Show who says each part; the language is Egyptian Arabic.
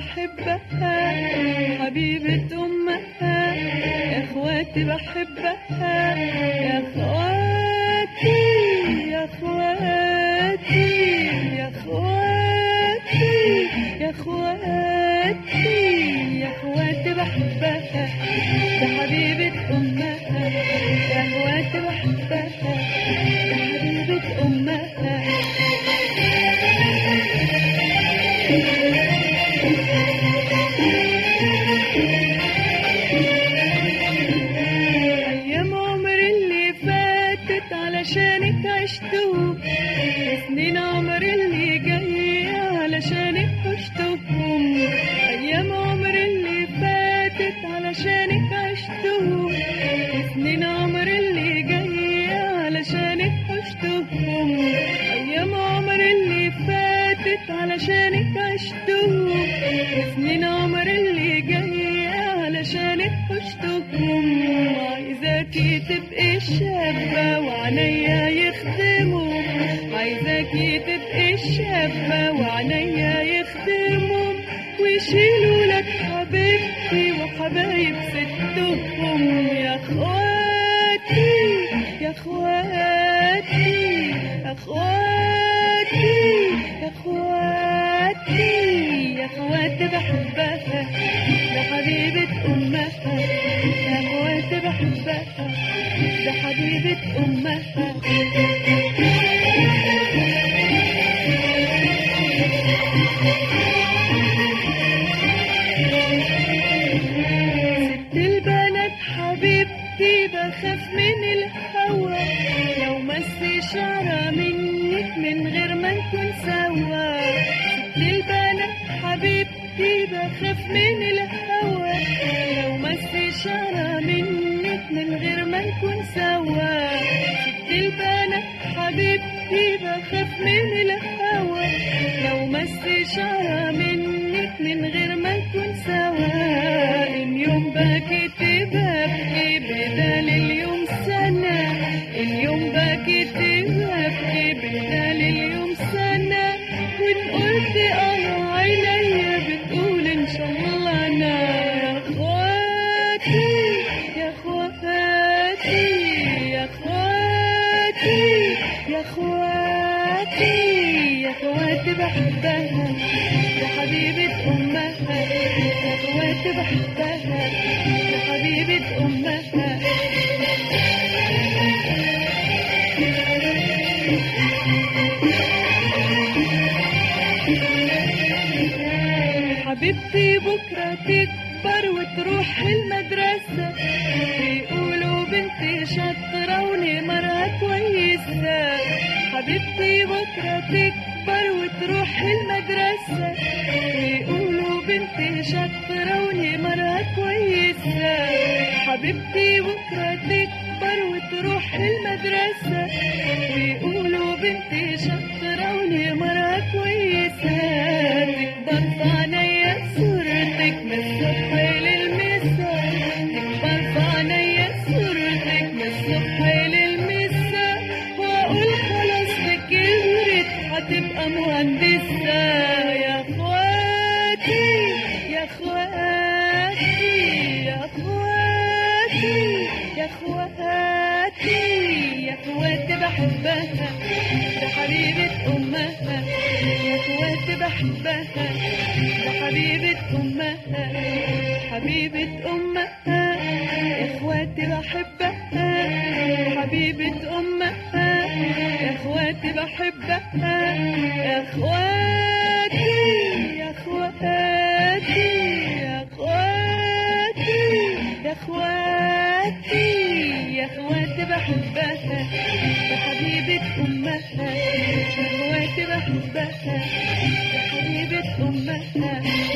Speaker 1: بحبها حبيبة أمها يا اخواتي بحبها يا اخواتي يا اخواتي يا اخواتي يا اخواتي يا اخواتي بحبها يا حبيبة أمها يا اخواتي بحبها يا حبيبة أمها أيام عمري اللي فاتت علشانك عشتهم سنين عمري اللي جاية علشانك عشتهم أيام عمري اللي فاتت علشانك عشتهم سنين عمري اللي جاية علشانك عشتهم أيام عمري اللي فاتت علشانك عشتهم سنين عمري اللي جاية علشانك عشتهم عايزاكي تبقي شابة وعنيا يخدموا عايزاكي تبقي شابة وعنيا يخدموا ويشيلوا لك حبيبتي وحبايب ستهم يا اخواتي يا اخواتي يا اخواتي يا اخواتي يا اخواتي بحبها يا حبيبة أمها يا اخواتي بحبها يا حبيبة أمها ست البنات حبيبتي بخاف من الهوى لو مس شعرة منك من غير ما نكون سوا ست البنات حبيبتي بخاف من الهوى لو مس شعرة منك من غير ما نكون سوا ست البنات حبيبتي بخاف من الهوى لو مس شعرة منك من غير ما نكون سوا إن يوم بكيت ببكي بدل اليوم سنة اليوم بكيت ببكي بدل اليوم سنة وإن قلت اه عينيا بتقول إن شاء الله أنا يا إخواتي يا إخواتي يا إخواتي يا إخواتي يا إخواتي بحبها يا حبيبة أمها يا إخواتي بحبها يا حبيبة أمها حبيبتي بكرة تكبر وتروح المدرسة بيقولوا بنتي شاطرة ونمرها كويسة حبيبتي بكرة تكبر وتروح المدرسة بيقولوا بنتي شاطرة ونمرها كويسة حبيبتي بكرة تكبر وتروح المدرسة ويقولوا بنتي شاطرة ونمرها كويسة تكبر في عينيا صورتك من الصبح للمساء تكبر في عينيا صورتك من الصبح للمساء واقول خلاص دي كبرت هتبقى مهندسة يا اخواتي يا اخواتي يا اخواتي يا اخواتي يا اخواتي بحبها ده حبيبة امها يا اخواتي بحبها ده حبيبة امها حبيبة امها يا اخواتي بحبها حبيبة امها يا اخواتي بحبها يا اخواتي يا اخواتي يا اخواتي يا اخواتي يا اخواتي بحبها يا حبيبة امها يا اخواتي بحبها يا حبيبة امها